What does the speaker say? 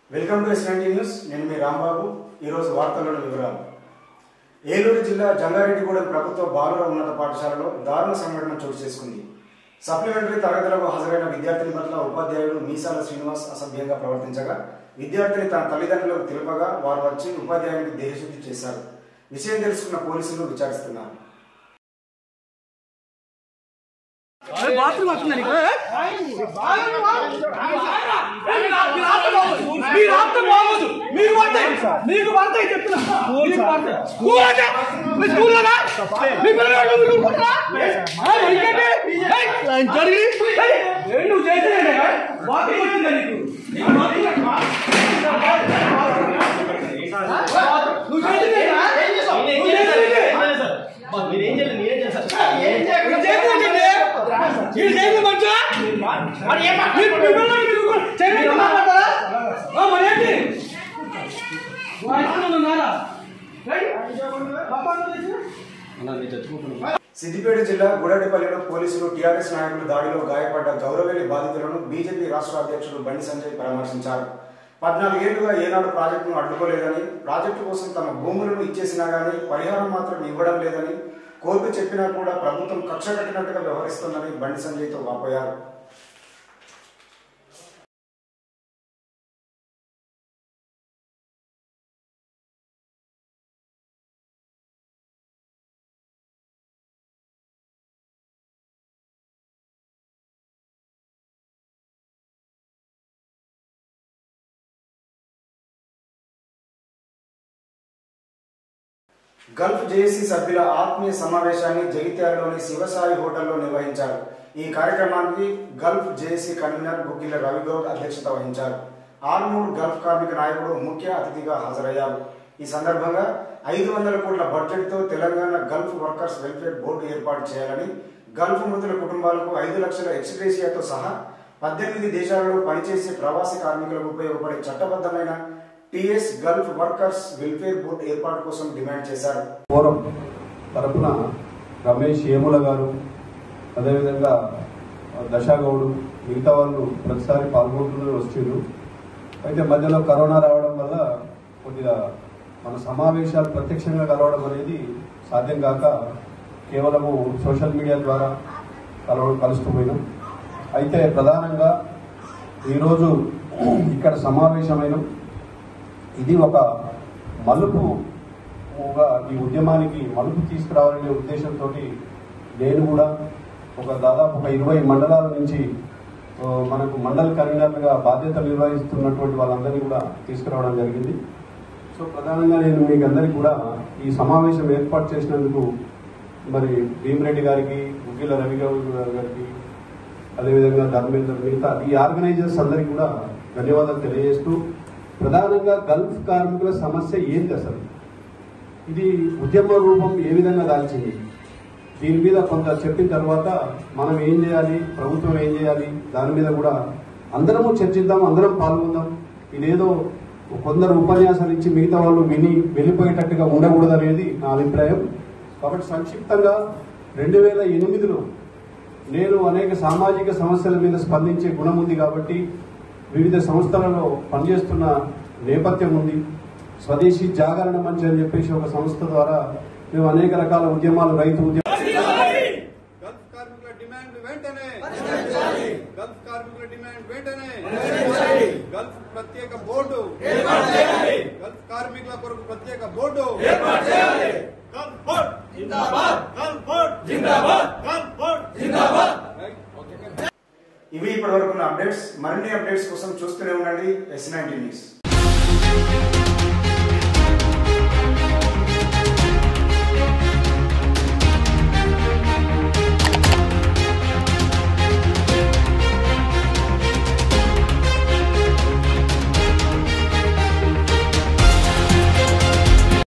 Welcome to SNT news నేను మీ రాంబాబు ఈరోజు వార్తల్లోని వివరాలు ఏలూరు జిల్లా జంగారెడ్డిగూడెం ప్రభుత్వ బాలుర ఉన్నత పాఠశాలలో దారుణ సంఘటన చోటు చేసుకుంది సప్లిమెంటరీ తరగతులకు హాజరైన విద్యార్థిని పట్ల ఉపాధ్యాయుడు మీసాల శ్రీనివాస్ అసభ్యంగా ప్రవర్తించగా విద్యార్థిని తన తల్లిదండ్రులకు తెలుపగా వారు వచ్చి ఉపాధ్యాయునికి దేహశుద్ధి చేశారు విషయం తెలుసుకున్న పోలీసులు విచారిస్తున్నారు బాత్రూమ్ వస్తుందా నీకు మీరు ఆప్త బాగోదు మీకు పడతాయి మీకు పడతాయి చెప్తున్నా మీకు పడతాయి. స్కూల్ అంటే మీ స్కూల్లోనా మీ పిల్లలు మీరు ఊరుకుంటారా? ఆ, ఇంకేంటి? ఏయ్, జరిగి ఏయ్, ఏం నువ్వు చేసేది బాత్రూమ్ వచ్చిందా నీకు నీకు బాత్రూమ్ వచ్చిందా? నువ్వు చేసేది ఏంటా? నువ్వు చేసేది ఏంటి? మీరేం చేయాలి మీరేం చేస్తారు వీడు చేసేది ఏంటి? వీడు చేసేది మంచిగా? మీరు పిల్లలు మీరు చెవిటి మాట్లాడతారా? ఆ, మరి ఏంటి? నువ్వు ఐస్క్రీమ్ ఉన్నారా? రండి. పాపా నువ్వు తెచ్చు. సిద్దిపేట జిల్లా గుడటిపల్లిలో పోలీసులు టీఆర్ఎస్ నాయకుల దాడిలో గాయపడ్డ గౌరవేలి బాధితులను బీజేపీ రాష్ట్ర అధ్యక్షుడు బండి సంజయ్ పరామర్శించారు పద్నాలుగేళ్లుగా ఏనాడు ప్రాజెక్టును అడ్డుకోలేదని ప్రాజెక్టు కోసం తమ భూములను ఇచ్చేసినా గానీ పరిహారం మాత్రం ఇవ్వడం లేదని కోర్టు చెప్పినా కూడా ప్రభుత్వం కక్ష కట్టినట్టుగా వ్యవహరిస్తోందని బండి సంజయ్తో వాపోయారు గల్ఫ్ జేఏసీ సభ్యుల ఆత్మీయ సమావేశాన్ని జగిత్యాలలోని శివసాయి హోటల్లో నిర్వహించారు ఈ కార్యక్రమానికి Gulf JAC convener Bukkila Ravi Goud అధ్యక్షత వహించారు ఆర్మూర్ గల్ఫ్ కార్మిక నాయకుడు ముఖ్య అతిథిగా హాజరయ్యారు ఈ సందర్భంగా ఐదు వందల కోట్ల బడ్జెట్తో Telangana gulf workers welfare board ఏర్పాటు చేయాలని గల్ఫ్ మృతుల కుటుంబాలకు ఐదు లక్షల ఎక్స్గ్రేషియాతో సహా పద్దెనిమిది దేశాలలో పనిచేసే ప్రవాసీ కార్మికులకు ఉపయోగపడే చట్టబద్ధమైన TS gulf workers welfare board ఏర్పాటు కోసం డిమాండ్ చేశారు ఫోరం తరపున రమేష్ ఏముల గారు అదేవిధంగా దశాగౌడు మిగతా వాళ్ళు ప్రతిసారి పాల్గొంటూనే వచ్చిండ్రు అయితే మధ్యలో కరోనా రావడం వల్ల కొద్దిగా మన సమావేశాలు ప్రత్యక్షంగా కలవడం అనేది సాధ్యం కాక కేవలము సోషల్ మీడియా ద్వారా కలవడం కలుస్తూ పోయినాం అయితే ప్రధానంగా ఈరోజు ఇక్కడ సమావేశమైన ఇది ఒక మలుపు ఒక ఈ ఉద్యమానికి మలుపు తీసుకురావాలనే ఉద్దేశంతో నేను కూడా ఒక దాదాపు ఒక ఇరవై మండలాల నుంచి ఆ, మనకు మండల కన్వీనర్లుగా బాధ్యత నిర్వహిస్తున్నటువంటి వాళ్ళందరినీ కూడా తీసుకురావడం జరిగింది సో ప్రధానంగా నేను మీకు అందరికీ కూడా ఈ సమావేశం ఏర్పాటు చేసినందుకు మరి భీమరెడ్డి గారికి ఉగ్గిల రవి గౌడ్ గారికి అదేవిధంగా ధర్మేందర్ మిగతా ఈ ఆర్గనైజర్స్ అందరికీ కూడా ధన్యవాదాలు తెలియజేస్తూ ప్రధానంగా గల్ఫ్ కార్మికుల సమస్య ఏంటి అసలు ఇది ఉద్యమ రూపం ఏ విధంగా దాల్చింది దీని మీద కొంత చెప్పిన తర్వాత మనం ఏం చేయాలి ప్రభుత్వం ఏం చేయాలి దాని మీద కూడా అందరము చర్చిద్దాం అందరం పాల్గొందాం ఇదేదో కొందరు ఉపన్యాసాలు ఇచ్చి మిగతా వాళ్ళు విని వెళ్ళిపోయేటట్టుగా ఉండకూడదు అనేది నా అభిప్రాయం కాబట్టి సంక్షిప్తంగా రెండు వేల ఎనిమిదిలో నేను అనేక సామాజిక సమస్యల మీద స్పందించే గుణం ఉంది కాబట్టి వివిధ సంస్థలలో పనిచేస్తున్న నేపథ్యం ఉంది స్వదేశీ జాగరణ మంచి అని చెప్పేసి ఒక సంస్థ ద్వారా మేము అనేక రకాల ఉద్యమాలు రైతు ఉద్యమాలు గల్ఫ్ కార్మికుల డిమాండ్ వెంటనే గల్ఫ్ కార్మికుల డిమాండ్ వెంటనే గల్ఫ్ ప్రత్యేక బోర్డు గల్ఫ్ కార్మికుల కొరకు ప్రత్యేక బోర్డు గల్ఫ్ బోర్డ్ జిందాబాద్ గల్ఫ్ బోర్డ్ జిందాబాద్ గల్ఫ్ బోర్డ్ జిందాబాద్ ఇవి ఇప్పటి వరకు అప్డేట్స్ మరిన్ని అప్డేట్స్ కోసం చూస్తూనే ఉండండి ఎస్ నైన్టీ న్యూస్